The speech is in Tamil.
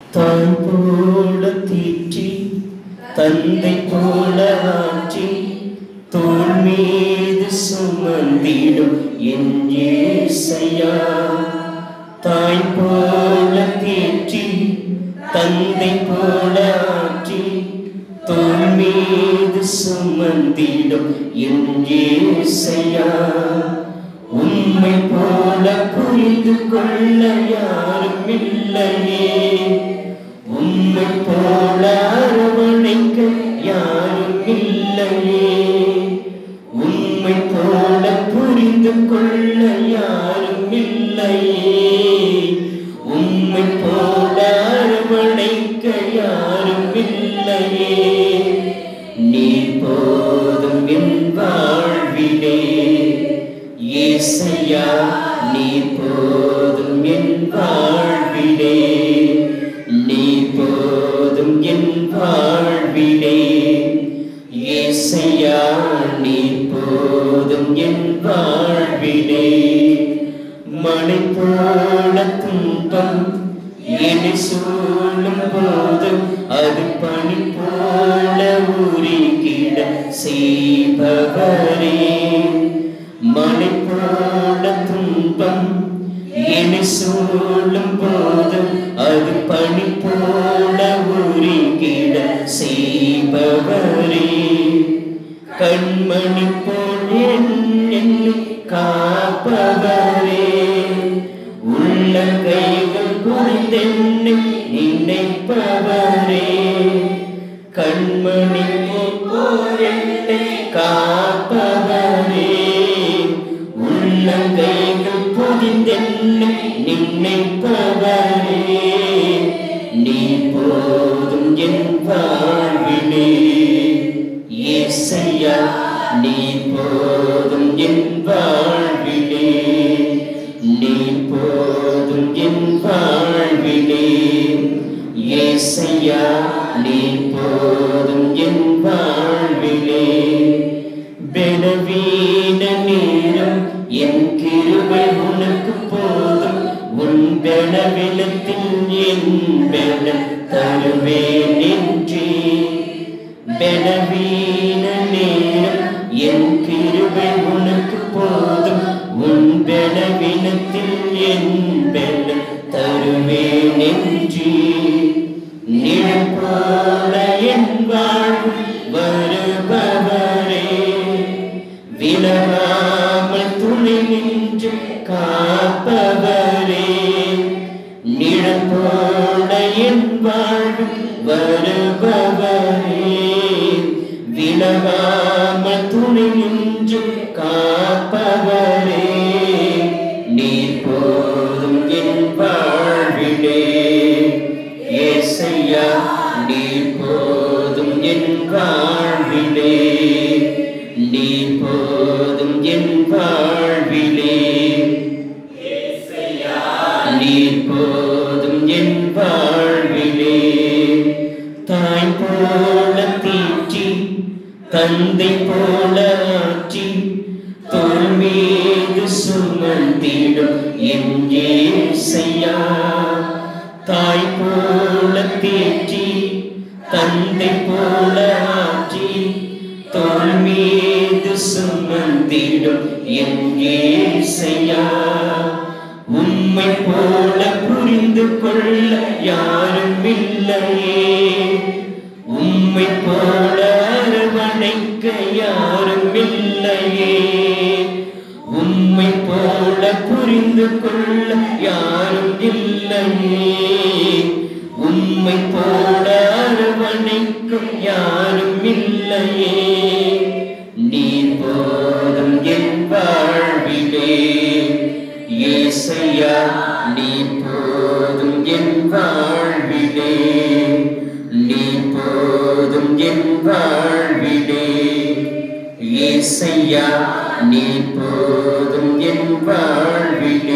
தான் போல தீற்றி தந்தை போல ஆற்றி தோள் மீது சுமந்திடும் என் ஏசையா தாய் போல தீற்றி தந்தை போல ஆற்றி தோள் மீது சுமந்திடும் என் ஏசையா உண்மை போல புரிந்து கொள்ள யாரும் இல்லையே உண்மை போல அரவணைக்க யாரும் இல்லையே உண்மை போல புரிந்து கொள்ள யாரும் இல்லையே உண்மை போல அரவணைக்க யாரும் இல்லையே நீ போதும் என் வாழ்விலே ஏசையா நீ போதும் என் வாழ்விலே நீ போதும் என் வாழ்விலே ஏசையா நீ போதும் என் வாழ்விலே மழை போல துன்பம் என்னை சூழும் போது அது பனி போல உருகிட செய்பவரே மழை போல துன்பம் என்னை சூழும் போது அது பனி போல உருகிட செய்பவரே கண்மணி போல் என்னை காப்பவரே உள்ள கைகள் புரிந்தென்னை நினைப்பவரே கண்மணி போல் என்னை காப்பவரே உள்ள கைகள் புரிந்தென்னை நினைப்பவரே நீ போதும் என் வாழ்விலே ஏசையா நீ போதும் என் வாழ்விலே நீ போதும் என் வாழ்விலே ஏசையா நீ போதும் என் வாழ்விலே பெலவீன நேரம் என் கிருபை உனக்கு போதும் உன் பெலவிலத்தில் என் பெல தருவேன் என்றே பெலவீன நேரம் என் கிருபை உனக்கு போதும் உன் பெலவினத்தில் என் பெல தருவேன் என்றே நிழல் போல என் வாழ்வு வருபவரே விலகாமல் துணை நின்று காப்பவரே நிழல் போல என் வாழ்வு வருபவரே விலகாமல் துணை நின்று காப்பவரே நீ போதும் என் வாழ்விலே ஏசையா நீ போதும் என் வாழ்விலே நீ போதும் என் வாழ்விலே நீ போதும் என் வாழ்விலே தாய் போல தீற்றி தந்தை போல ஆற்றி தோல் மீது சுமந்திடும் என் ஏசையா தாய் போல தேற்றி தந்தை போல ஆற்றி தோல் மீது சுமந்திடும் என் ஏசையா உம்மை போல புரிந்து கொள்ள யாரும் இல்லையே உம்மை போல அரவணைக்க யாரும் இல்லையே உம்மை போல புரிந்து கொள்ள யாரும் இல்லையே உம்மை போல அரவணைக்கும் யாரும் இல்லையே நீ போதும் என் வாழ்விலே ஏசையா நீ போதும் என் வாழ்விலே நீ போதும் என் வாழ்விலே ஏசையா நீ போதும் என் வாழ்விலே